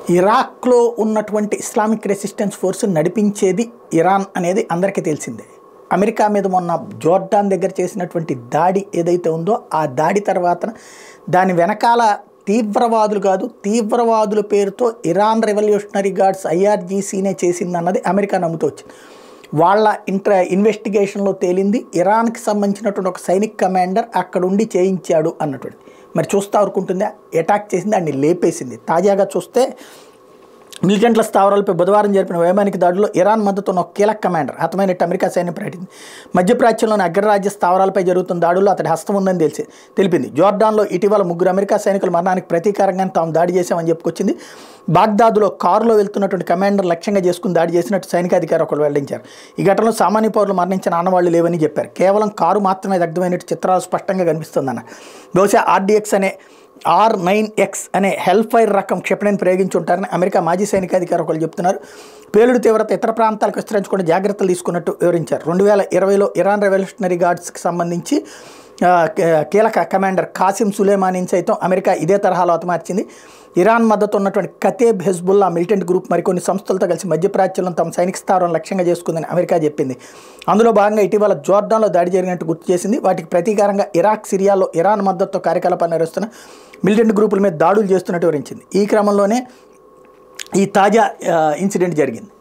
ఇరాక్లో ఉన్నటువంటి Islamic resistance force నడిపించేది ఇరాన్ అనేది అందరికీ తెలిసిందే అమెరికా మీద మొన్న జోర్డాన్ దగ్గర చేసినటువంటి దాడి ఏదైతే ఉందో ఆ దాడి తర్వాత దాని వెనకాల తీవ్రవాదులు కాదు తీవ్రవాదుల పేరుతో ఇరాన్ రెవల్యూషనరీ గార్డ్స్ ఐఆర్జీసీనే చేసిందన్నది అమెరికా నమ్ముతూ వచ్చింది వాళ్ళ ఇంట్ర ఇన్వెస్టిగేషన్లో తేలింది ఇరాన్కి సంబంధించినటువంటి ఒక సైనిక్ కమాండర్ అక్కడుండి చేయించాడు అన్నటువంటి మరి చూస్తా ఊరుకుంటుందా అటాక్ చేసింది అన్ని లేపేసింది తాజాగా చూస్తే మిలిటెంట్ల స్థావరాలపై బుధవారం జరిపిన వైమానిక దాడిలో ఇరాన్ మద్దతున్న ఒక కీలక కమాండర్ హతమైనట్టు అమెరికా సైన్యం ప్రకటించింది మధ్యప్రాచ్యంలోని అగ్రరాజ్య స్థావరాలపై జరుగుతున్న దాడుల్లో అతడి హస్తం ఉందని తెలిసి తెలిపింది జోర్డాన్లో ఇటీవల ముగ్గురు అమెరికా సైనికుల మరణానికి ప్రతీకారంగా తాము దాడి చేశామని చెప్పుకొచ్చింది బాగ్దాదులో కారులో వెళ్తున్నటువంటి కమాండర్ లక్ష్యంగా చేసుకుని దాడి చేసినట్టు సైనికాధికారి ఒకరు వెల్లడించారు ఈ ఘటనలో సామాన్య పౌరులు మరణించిన ఆనవాళ్లు లేవని చెప్పారు కేవలం కారు మాత్రమే దగ్ధమైనట్టు చిత్రాలు స్పష్టంగా కనిపిస్తుందన్న బహుశా ఆర్డీఎక్స్ అనే ఆర్ నైన్ ఎక్స్ అనే హెల్ప్ ఫైర్ రకం క్షిపణిని ప్రయోగించి ఉంటారని అమెరికా మాజీ సైనికాధికారి ఒకరు చెప్తున్నారు పేలుడు తీవ్రత ఇతర ప్రాంతాలకు విస్తరించకుండా జాగ్రత్తలు తీసుకున్నట్టు వివరించారు రెండు వేల ఇరవైలో ఇరాన్ రెవల్యూషనరీ గార్డ్స్కి సంబంధించి ఆ, కే- కీలక కమాండర్ కాసిం సులేమానీని సైతం అమెరికా ఇదే తరహాలో హతమార్చింది ఇరాన్ మద్దతు ఉన్నటువంటి కతేబ్ హెజ్బుల్లా మిలిటెంట్ గ్రూప్ మరికొన్ని సంస్థలతో కలిసి మధ్యప్రాచ్యంలో తమ సైనిక స్థావరం లక్ష్యంగా చేసుకుందని అమెరికా చెప్పింది అందులో భాగంగా ఇటీవల జోర్డాన్లో దాడి జరిగినట్టు గుర్తు చేసింది వాటికి ప్రతీకారంగా ఇరాక్ సిరియాలో ఇరాన్ మద్దతుతో కార్యకలాపాలు నిర్వహిస్తున్న మిలిటెంట్ గ్రూపుల మీద దాడులు చేస్తున్నట్టు వివరించింది ఈ క్రమంలోనే ఈ తాజా ఆ, ఇన్సిడెంట్ జరిగింది